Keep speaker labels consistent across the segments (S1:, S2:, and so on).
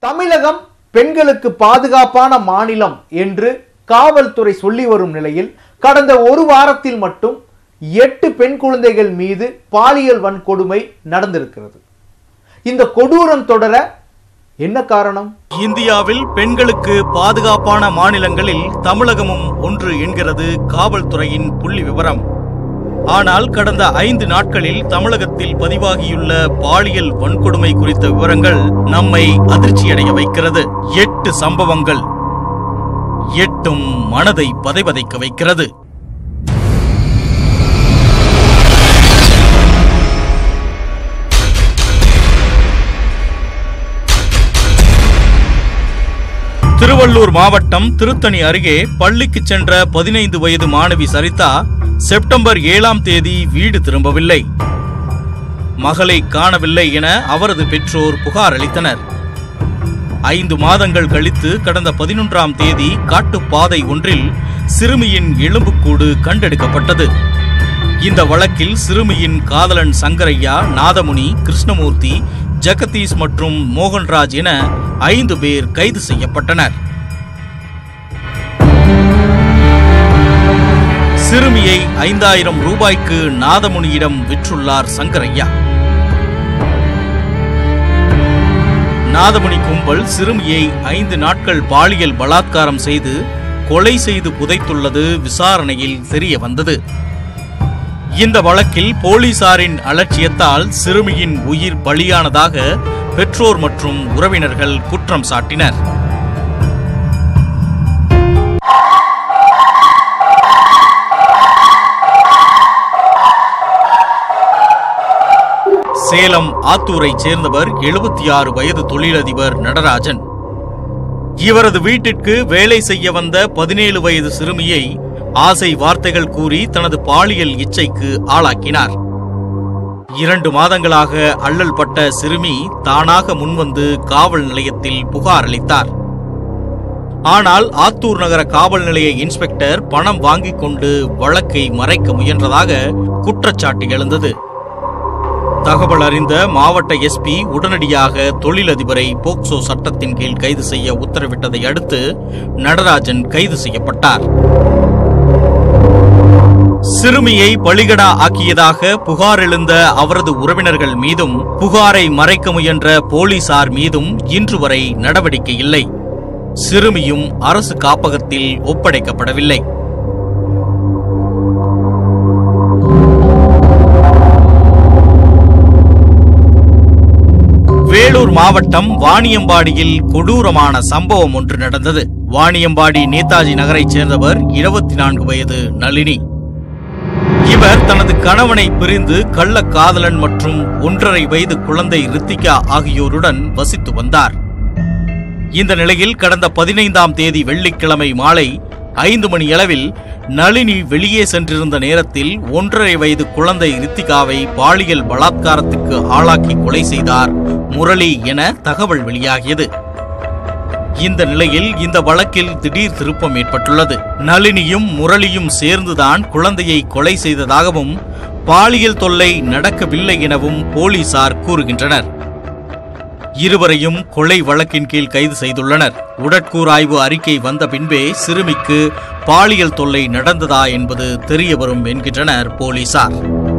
S1: தமிழகம் பெண்களுக்கு பாதுகாப்பான மாநிலம் என்று காவல்துறை சொல்லி வரும் நிலையில் கடந்த ஒரு வாரத்தில் மட்டும் எட்டு பெண் குழந்தைகள் மீது பாலியல் வன்கொடுமை நடந்திருக்கிறது இந்த கொடூரம் தொடர என்ன காரணம்
S2: இந்தியாவில் பெண்களுக்கு பாதுகாப்பான மாநிலங்களில் தமிழகமும் ஒன்று என்கிறது காவல்துறையின் புள்ளி விவரம் ஆனால் கடந்த ஐந்து நாட்களில் தமிழகத்தில் பதிவாகியுள்ள பாலியல் வன்கொடுமை குறித்த விவரங்கள் நம்மை அதிர்ச்சியடைய வைக்கிறது எட்டு சம்பவங்கள் எட்டும் மனதை பதைபதைக்க வைக்கிறது திருவள்ளூர் மாவட்டம் திருத்தணி அருகே பள்ளிக்கு சென்ற பதினைந்து வயது மாணவி சரிதா செப்டம்பர் ஏழாம் தேதி வீடு திரும்பவில்லை மகளை காணவில்லை என அவரது பெற்றோர் புகார் அளித்தனர் ஐந்து மாதங்கள் கழித்து கடந்த பதினொன்றாம் தேதி காட்டுப்பாதை ஒன்றில் சிறுமியின் எலும்புக்கூடு கண்டெடுக்கப்பட்டது இந்த வழக்கில் சிறுமியின் காதலன் சங்கரையா நாதமுனி கிருஷ்ணமூர்த்தி ஜெகதீஷ் மற்றும் மோகன்ராஜ் என ஐந்து பேர் கைது செய்யப்பட்டனர் சிறுமியை ஐந்தாயிரம் ரூபாய்க்கு நாதமுனியிடம் விற்றுள்ளார் சங்கரையா நாதமுனி கும்பல் சிறுமியை ஐந்து நாட்கள் பாலியல் பலாத்காரம் செய்து கொலை செய்து புதைத்துள்ளது விசாரணையில் தெரிய வந்தது இந்த வழக்கில் போலீசாரின் அலட்சியத்தால் சிறுமியின் உயிர் பலியானதாக பெற்றோர் மற்றும் உறவினர்கள் குற்றம் சாட்டினர் சேலம் ஆத்தூரைச் சேர்ந்தவர் எழுபத்தி ஆறு வயது தொழிலதிபர் நடராஜன் இவரது வீட்டிற்கு வேலை செய்ய வந்த பதினேழு வயது சிறுமியை ஆசை வார்த்தைகள் கூறி தனது பாலியல் இச்சைக்கு ஆளாக்கினார் இரண்டு மாதங்களாக அல்லல் பட்ட சிறுமி தானாக முன்வந்து காவல் நிலையத்தில் புகார் அளித்தார் ஆனால் ஆத்தூர் நகர காவல் நிலைய இன்ஸ்பெக்டர் பணம் வாங்கிக் கொண்டு வழக்கை மறைக்க முயன்றதாக குற்றச்சாட்டு எழுந்தது தகவல் அறிந்த மாவட்ட எஸ்பி உடனடியாக தொழிலதிபரை போக்சோ சட்டத்தின் கீழ் கைது செய்ய உத்தரவிட்டதை அடுத்து நடராஜன் கைது செய்யப்பட்டார் சிறுமியை பலிகடா ஆக்கியதாக புகார் எழுந்த அவரது உறவினர்கள் மீதும் புகாரை மறைக்க முயன்ற போலீசார் மீதும் இன்று வரை நடவடிக்கை இல்லை சிறுமியும் அரசு காப்பகத்தில் ஒப்படைக்கப்படவில்லை வேலூர் மாவட்டம் வாணியம்பாடியில் கொடூரமான சம்பவம் ஒன்று நடந்தது வாணியம்பாடி நேதாஜி நகரைச் சேர்ந்தவர் இருபத்தி நான்கு வயது நளினி இவர் தனது கணவனை பிரிந்து கள்ள காதலன் மற்றும் ஒன்றரை வயது குழந்தை ரித்திகா ஆகியோருடன் வசித்து வந்தார் இந்த நிலையில் கடந்த பதினைந்தாம் தேதி வெள்ளிக்கிழமை மாலை ஐந்து மணி அளவில் நளினி வெளியே சென்றிருந்த நேரத்தில் ஒன்றரை வயது குழந்தை ரித்திகாவை பாலியல் பலாத்காரத்துக்கு ஆளாக்கி கொலை செய்தார் முரளி என தகவல் வெளியாகியது இந்த நிலையில் இந்த வழக்கில் திடீர் திருப்பம் ஏற்பட்டுள்ளது நளினியும் முரளியும் சேர்ந்துதான் குழந்தையை கொலை செய்ததாகவும் பாலியல் தொல்லை நடக்கவில்லை எனவும் போலீசார் கூறுகின்றனர் இருவரையும் கொலை வழக்கின் கீழ் கைது செய்துள்ளனர் உடற்கூறாய்வு அறிக்கை வந்த பின்பே சிறுமிக்கு பாலியல் தொல்லை நடந்ததா என்பது தெரியவரும் என்கின்றனர் போலீசார்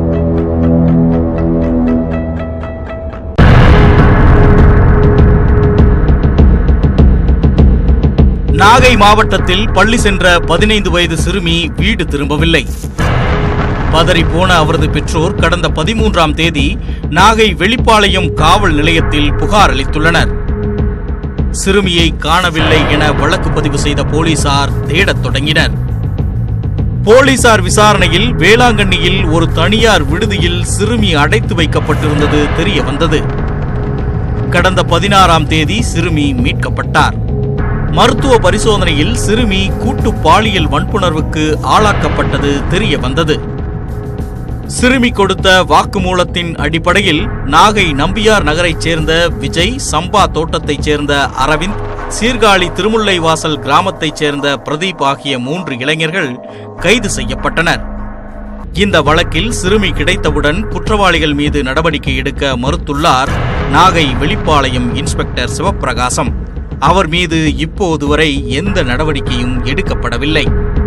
S2: நாகை மாவட்டத்தில் பள்ளி சென்ற பதினைந்து வயது சிறுமி வீடு திரும்பவில்லை பதறி போன அவரது பெற்றோர் கடந்த பதிமூன்றாம் தேதி நாகை வெளிப்பாளையம் காவல் நிலையத்தில் புகார் அளித்துள்ளனர் சிறுமியை காணவில்லை என வழக்கு பதிவு செய்த போலீசார் தேடத் தொடங்கினர் போலீசார் விசாரணையில் வேளாங்கண்ணியில் ஒரு தனியார் விடுதியில் சிறுமி அடைத்து வைக்கப்பட்டிருந்தது தெரிய வந்தது கடந்த பதினாறாம் தேதி சிறுமி மீட்கப்பட்டார் மருத்துவ பரிசோதனையில் சிறுமி கூட்டு பாலியல் வன்புணர்வுக்கு ஆளாக்கப்பட்டது தெரிய வந்தது சிறுமி கொடுத்த வாக்குமூலத்தின் அடிப்படையில் நாகை நம்பியார் நகரைச் சேர்ந்த விஜய் சம்பா தோட்டத்தைச் சேர்ந்த அரவிந்த் சீர்காழி திருமுல்லைவாசல் கிராமத்தைச் சேர்ந்த பிரதீப் ஆகிய மூன்று இளைஞர்கள் கைது செய்யப்பட்டனர் இந்த வழக்கில் சிறுமி கிடைத்தவுடன் குற்றவாளிகள் மீது நடவடிக்கை எடுக்க மறுத்துள்ளார் நாகை வெளிப்பாளையம் இன்ஸ்பெக்டர் சிவப்பிரகாசம் அவர் மீது இப்போது வரை எந்த நடவடிக்கையும் எடுக்கப்படவில்லை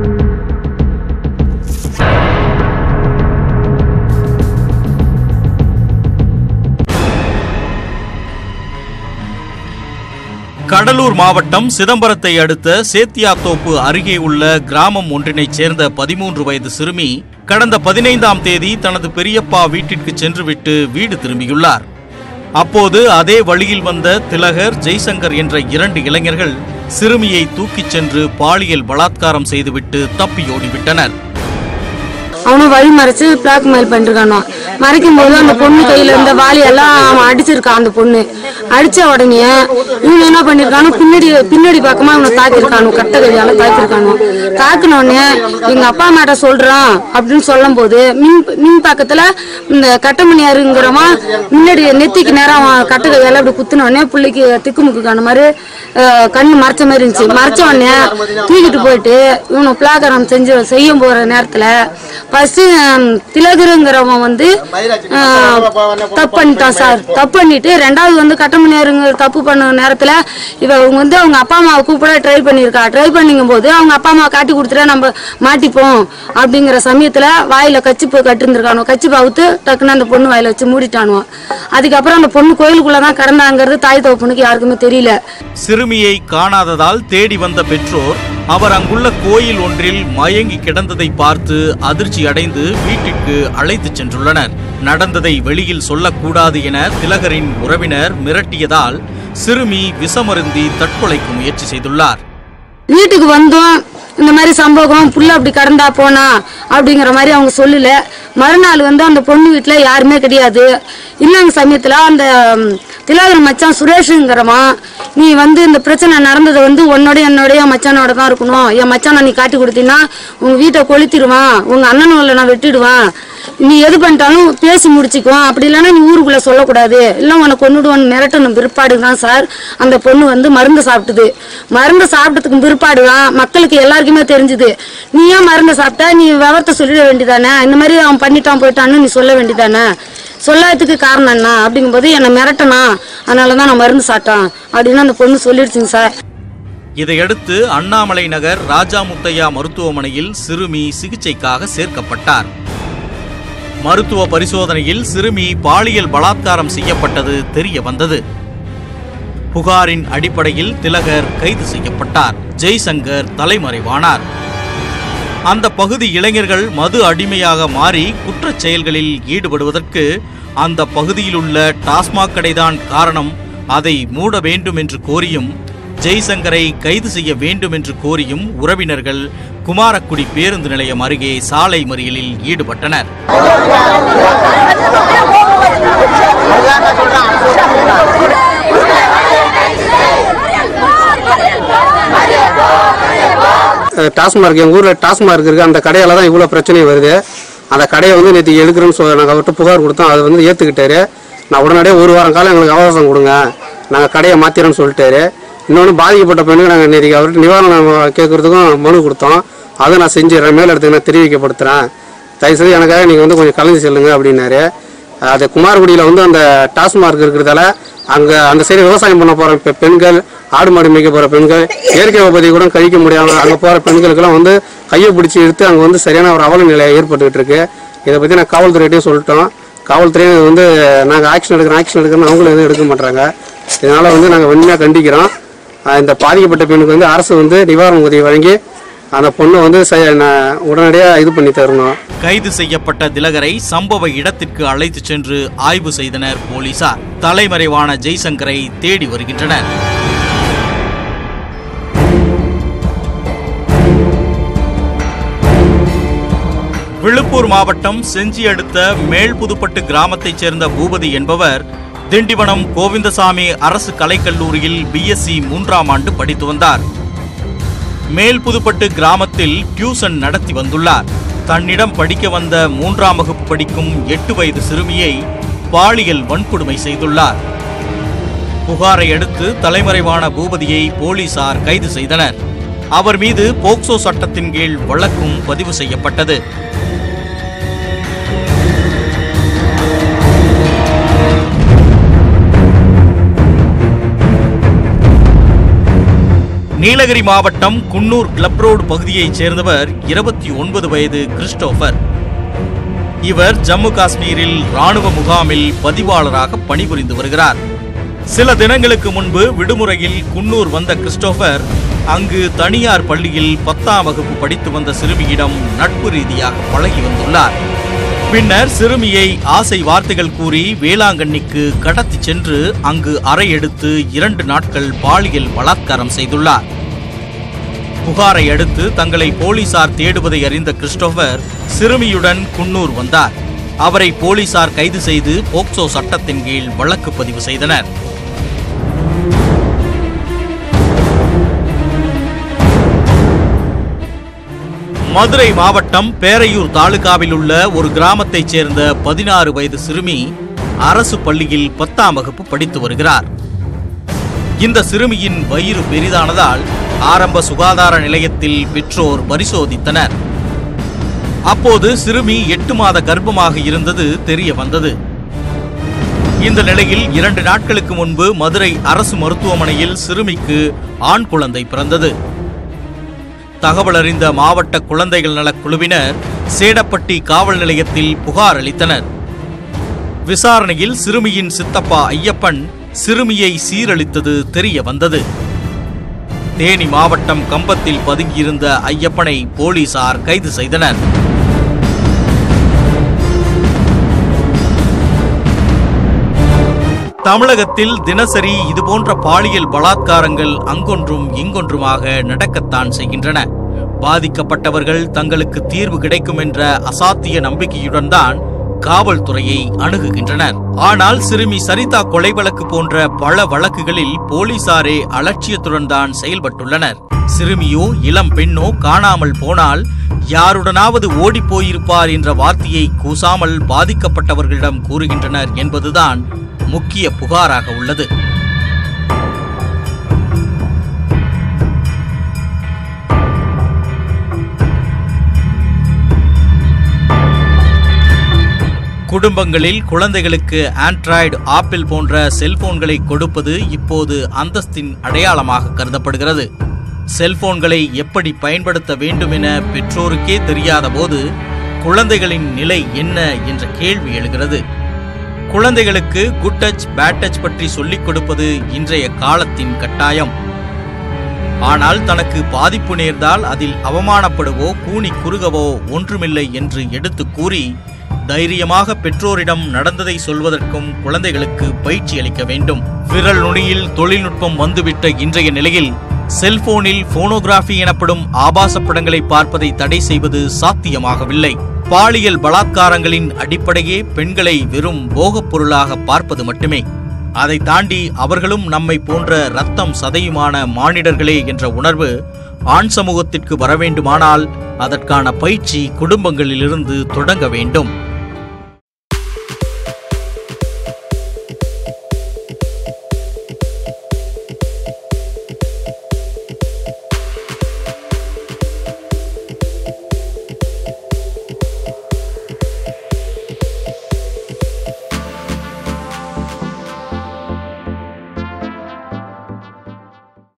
S2: கடலூர் மாவட்டம் சிதம்பரத்தை அடுத்த சேத்தியாத்தோப்பு அருகே உள்ள கிராமம் ஒன்றினைச் சேர்ந்த பதிமூன்று வயது சிறுமி கடந்த பதினைந்தாம் தேதி தனது பெரியப்பா வீட்டிற்கு சென்றுவிட்டு வீடு திரும்பியுள்ளார் அப்போது அதே வழியில் வந்த திலகர் ஜெய்சங்கர் என்ற இரண்டு இளைஞர்கள் சிறுமியை தூக்கிச் சென்று பாலியல் பலாத்காரம் செய்துவிட்டு தப்பியோடிவிட்டனர்
S3: அவனும் வழி மறைச்சு பிளாக் மெயில் பண்ணிருக்கானோ மறைக்கும் போது அந்த பொண்ணு கையில இருந்த வாளியெல்லாம் அவன் அடிச்சிருக்கான் அந்த பொண்ணு அடிச்ச உடனே இவன் என்ன பண்ணிருக்கானோ பின்னாடி பின்னாடி பக்கமா அவனை தாக்கிருக்கானு கட்ட கையால தாக்கிருக்கானு தாக்குன உடனே எங்க அப்பா அம்மாட்ட சொல்றான் அப்படின்னு சொல்லும் போது மின் மின் பக்கத்துல இந்த கட்டமணியாருங்கிறவன் முன்னாடி நெத்திக்கு நேரம் அவன் கட்ட கையால அப்படி குத்துன உடனே பிள்ளைக்கு திக்குமுக்கு காண மாதிரி அஹ், கண்ணு மறைச்ச மாதிரி இருந்துச்சு மறைச்ச உடனே தூக்கிட்டு போயிட்டு இவனு பிளாகரம் செஞ்சு செய்யும் போற நேரத்துல ஃபர்ஸ்ட் திலகருங்கிறவன் வந்து அஹ், தப்பு பண்ணிட்டான் சார் தப்பு பண்ணிட்டு ரெண்டாவது வந்து கட்டமணியாருங்க தப்பு பண்ண நேரத்துல இவ இவங்க வந்து அவங்க அப்பா அம்மாவை கூப்பிட ட்ரை பண்ணியிருக்கா ட்ரை பண்ணிக்கும் போது அவங்க அப்பா அம்மா காட்டி கொடுத்துட்டா நம்ம மாட்டிப்போம் அப்படிங்கிற சமயத்துல வாயில கச்சிப்பு கட்டிருந்திருக்கானோ கச்சிப்பு அவுத்து டக்குன்னு அந்த பொண்ணு வாயில வச்சு மூடிட்டானுவோ அதுக்கப்புறம் அந்த பொண்ணு கோயிலுக்குள்ளதான் கிடந்தாங்கிறது தாய் தகப்பனுக்கு யாருக்குமே தெரியல
S2: சிறுமியை காணாததால் தேடி வந்த பெற்றோர் அவர் அங்குள்ள கோயில் ஒன்றில் மயங்கி கிடந்ததை பார்த்து அதிர்ச்சி அடைந்து வீட்டிற்கு அழைத்துச் சென்றுள்ளனர் நடந்ததை வெளியில் சொல்லக்கூடாது என திலகரின் உறவினர் மிரட்டியதால் சிறுமி விஷமருந்தி தற்கொலைக்கு முயற்சி செய்துள்ளார்
S3: வீட்டுக்கு வந்தோம் இந்த மாதிரி சம்பவம் புள்ள அப்படி கடந்தா போனா அப்படிங்கிற மாதிரி அவங்க சொல்லல மறுநாள் வந்து அந்த பொண்ணு வீட்டுல யாருமே கிடையாது இல்லைங்க சமயத்துல அந்த ம், திலாகர் மச்சான் சுரேஷுங்கிறவன் நீ வந்து இந்த பிரச்சனை நடந்தது வந்து உன்னோட என்னோட என் மச்சானோட தான் இருக்கணும் என் மச்சானை நீ காட்டி கொடுத்தீங்கன்னா உங்க வீட்டை கொளுத்திடுவான் உங்க அண்ணனுங்களை நான் வெட்டிடுவான் நீ எது பண்ணிட்டாலும் பேசி முடிச்சுக்குவான் அப்படி இல்லைன்னா நீ ஊருக்குள்ள சொல்லக்கூடாது இல்லை உனக்கு கொண்டுடுவான்னு மிரட்டணும் பிற்பாடு தான் சார் அந்த பொண்ணு வந்து மருந்து சாப்பிட்டுது மருந்து சாப்பிட்டதுக்கு பிற்பாடு தான் மக்களுக்கு எல்லாருக்குமே தெரிஞ்சுது நீ ஏன் மருந்து சாப்பிட்டா நீ விவரத்தை சொல்லிட வேண்டியதானே இந்த மாதிரி அவன் பண்ணிட்டான் போயிட்டான்னு நீ சொல்ல வேண்டியதானே சொல்லாததுக்கு காரணம் என்ன அப்படிங்கும்போது என்னை மிரட்டனா அதனால தான் நான் மருந்து சாப்பிட்டான் அப்படின்னு அந்த பொண்ணு சொல்லிடுச்சுங்க சார்
S2: இதையடுத்து அண்ணாமலை நகர் ராஜா முத்தையா மருத்துவமனையில் சிறுமி சிகிச்சைக்காக சேர்க்கப்பட்டார் மருத்துவ பரிசோதனையில் சிறுமி பாலியல் பலாத்காரம் செய்யப்பட்டது தெரிய வந்தது புகாரின் அடிப்படையில் திலகர் கைது செய்யப்பட்டார் ஜெய்சங்கர் தலைமறைவானார் அந்த பகுதி இளைஞர்கள் மது அடிமையாக மாறி குற்றச் செயல்களில் ஈடுபடுவதற்கு அந்த பகுதியிலுள்ள டாஸ்மாக் கடைதான் காரணம் அதை மூட வேண்டும் என்று கோரியும் ஜெய்சங்கரை கைது செய்ய வேண்டும் என்று கோரியும் உறவினர்கள் குமாரக்குடி பேருந்து நிலையம் அருகே சாலை மறியலில் ஈடுபட்டனர்
S4: அஹ் டாஸ்மார்க் எங்கள் ஊரில் டாஸ்மார்க் இருக்குது அந்த கடையால் தான் இவ்வளோ பிரச்சனை வருது அந்த கடையை வந்து நேற்று எடுக்கிறேன்னு சொல்ல நாங்கள் அவர்கிட்ட புகார் கொடுத்தோம் அதை வந்து ஏற்றுக்கிட்டாரு நான் உடனடியாக ஒரு வாரம் காலம் எங்களுக்கு அவகாசம் கொடுங்க நாங்கள் கடையை மாற்றிறோன்னு சொல்லிட்டாரு இன்னொன்று பாதிக்கப்பட்ட பெண்ணுக்கு நாங்கள் நேற்று அவர்கிட்ட நிவாரணம் கேட்குறதுக்கும் மனு கொடுத்தோம் அதை நான் செஞ்சிடறேன் மேல் இடத்துக்கு நான் தெரிவிக்கப்படுத்துகிறேன் தயவுசெய்து எனக்காக நீங்கள் வந்து கொஞ்சம் கலந்து செல்லுங்க அப்படின்னாரு அது குமாரகுடியில் வந்து அந்த டாஸ்மார்க் இருக்கிறதால அங்கே அந்த சைடு விவசாயம் பண்ண போகிற பெண்கள் ஆடு மாடு மேய்க்க போகிற பெண்கள் இயற்கை உபதி கூட கழிக்க முடியாமல் அங்கே போகிற பெண்களுக்கெல்லாம் வந்து கையை பிடிச்சி இழுத்து அங்கே வந்து சரியான ஒரு அவல நிலை ஏற்பட்டுக்கிட்டு இருக்கு இதை பற்றி நான் காவல்துறையிட்டையும் சொல்லிட்டோம் காவல்துறையும் இது வந்து நாங்கள் ஆக்ஷன் எடுக்கிறோம் ஆக்ஷன் எடுக்கிறோம் அவங்களும் எதுவும் எடுக்க மாட்டாங்க இதனால் வந்து நாங்கள் வன்மையாக கண்டிக்கிறோம் ஆஹ் இந்த பாதிக்கப்பட்ட பெண்ணுக்கு வந்து அரசு வந்து நிவாரண உதவி வழங்கி அந்த பொண்ணை வந்து உடனடியாக இது பண்ணி தரணும்
S2: கைது செய்யப்பட்ட திலகரை சம்பவ இடத்திற்கு அழைத்துச் சென்று ஆய்வு செய்தனர் போலீசார் தலைமறைவான ஜெய்சங்கரை தேடி வருகின்றனர் விழுப்புர் மாவட்டம் செஞ்சி அடுத்த மேல்புதுப்பட்டு கிராமத்தைச் சேர்ந்த பூபதி என்பவர் திண்டிவனம் கோவிந்தசாமி அரசு கலைக்கல்லூரியில் பிஎஸ்சி மூன்றாம் ஆண்டு படித்து வந்தார் மேல்புதுப்பட்டு கிராமத்தில் டியூசன் நடத்தி வந்துள்ளார் தன்னிடம் படிக்க வந்த மூன்றாம் வகுப்பு படிக்கும் எட்டு வயது சிறுமியை பாலியல் வன்கொடுமை செய்துள்ளார் புகாரை அடுத்து தலைமறைவான பூபதியை போலீசார் கைது செய்தனர் அவர் மீது போக்சோ சட்டத்தின் கீழ் வழக்கும் பதிவு செய்யப்பட்டது நீலகிரி மாவட்டம் குன்னூர் கிளப் ரோடு பகுதியைச் சேர்ந்தவர் இருபத்தி ஒன்பது வயது கிறிஸ்டோபர் இவர் ஜம்மு காஷ்மீரில் ராணுவ முகாமில் பதிவாளராக பணிபுரிந்து வருகிறார் சில தினங்களுக்கு முன்பு விடுமுறையில் குன்னூர் வந்த கிறிஸ்டோபர் அங்கு தனியார் பள்ளியில் பத்தாம் வகுப்பு படித்து வந்த சிறுமியிடம் நட்பு ரீதியாக பழகி வந்துள்ளார் பின்னர் சிறுமியை ஆசை வார்த்தைகள் கூறி வேளாங்கண்ணிக்கு கடத்திச் சென்று அங்கு அறை எடுத்து இரண்டு நாட்கள் பாலியல் பலாத்காரம் செய்துள்ளார் புகாரை அடுத்து தங்களை போலீசார் தேடுவதை அறிந்த கிறிஸ்டோபர் சிறுமியுடன் குன்னூர் வந்தார் அவரை போலீசார் கைது செய்து போக்சோ சட்டத்தின் கீழ் வழக்கு பதிவு செய்தனர் மதுரை மாவட்டம் பேரையூர் தாலுகாவில் உள்ள ஒரு கிராமத்தைச் சேர்ந்த பதினாறு வயது சிறுமி அரசு பள்ளியில் பத்தாம் வகுப்பு படித்து வருகிறார் இந்த சிறுமியின் வயிறு பெரிதானதால் ஆரம்ப சுகாதார நிலையத்தில் பெற்றோர் பரிசோதித்தனர் அப்போது சிறுமி எட்டு மாத கர்ப்பமாக இருந்தது தெரிய வந்தது இந்த நிலையில் இரண்டு நாட்களுக்கு முன்பு மதுரை அரசு மருத்துவமனையில் சிறுமிக்கு ஆண் குழந்தை பிறந்தது தகவல் அறிந்த மாவட்ட குழந்தைகள் நலக் குழுவினர் சேடப்பட்டி காவல் நிலையத்தில் புகார் அளித்தனர் விசாரணையில் சிறுமியின் சித்தப்பா ஐயப்பன் சிறுமியை சீரழித்தது தெரிய வந்தது தேனி மாவட்டம் கம்பத்தில் பதுங்கியிருந்த ஐயப்பனை போலீசார் கைது செய்தனர் தமிழகத்தில் தினசரி இதுபோன்ற பாலியல் பலாத்காரங்கள் அங்கொன்றும் இங்கொன்றுமாக நடக்கத்தான் செய்கின்றன பாதிக்கப்பட்டவர்கள் தங்களுக்கு தீர்வு கிடைக்கும் என்ற அசாத்திய நம்பிக்கையுடன் தான் காவல்துறையை அணுகுகின்றனர் ஆனால் சிறுமி சரிதா கொலை வழக்கு போன்ற பல வழக்குகளில் போலீசாரே அலட்சியத்துடன் தான் செயல்பட்டுள்ளனர் சிறுமியோ இளம் பெண்ணோ காணாமல் போனால் யாருடனாவது ஓடிப் போயிருப்பார் என்ற வார்த்தையை கூசாமல் பாதிக்கப்பட்டவர்களிடம் கூறுகின்றனர் என்பதுதான் முக்கிய புகாராக உள்ளது குடும்பங்களில் குழந்தைகளுக்கு ஆண்ட்ராய்டு ஆப்பிள் போன்ற செல்போன்களை கொடுப்பது இப்போது அந்தஸ்தின் அடையாளமாக கருதப்படுகிறது செல்போன்களை எப்படி பயன்படுத்த வேண்டும் என பெற்றோருக்கே தெரியாத போது குழந்தைகளின் நிலை என்ன என்ற கேள்வி எழுகிறது குழந்தைகளுக்கு குட் டச் பேட் டச் பற்றி சொல்லிக் கொடுப்பது இன்றைய காலத்தின் கட்டாயம் ஆனால் தனக்கு பாதிப்பு நேர்ந்தால் அதில் அவமானப்படுவோ கூனி குறுகவோ ஒன்றுமில்லை என்று எடுத்து கூறி தைரியமாக பெற்றோரிடம் நடந்ததை சொல்வதற்கும் குழந்தைகளுக்கு பயிற்சி அளிக்க வேண்டும் விரல் நுனியில் தொழில்நுட்பம் வந்துவிட்ட இன்றைய நிலையில் செல்போனில் போனோகிராஃபி எனப்படும் ஆபாச படங்களை பார்ப்பதை தடை செய்வது சாத்தியமாகவில்லை பாலியல் பலாத்காரங்களின் அடிப்படையே பெண்களை வெறும் போகப் பொருளாக பார்ப்பது மட்டுமே அதை தாண்டி அவர்களும் நம்மை போன்ற ரத்தம் சதையுமான மானிடர்களே என்ற உணர்வு ஆண் சமூகத்திற்கு வர வேண்டுமானால் அதற்கான பயிற்சி குடும்பங்களிலிருந்து தொடங்க வேண்டும்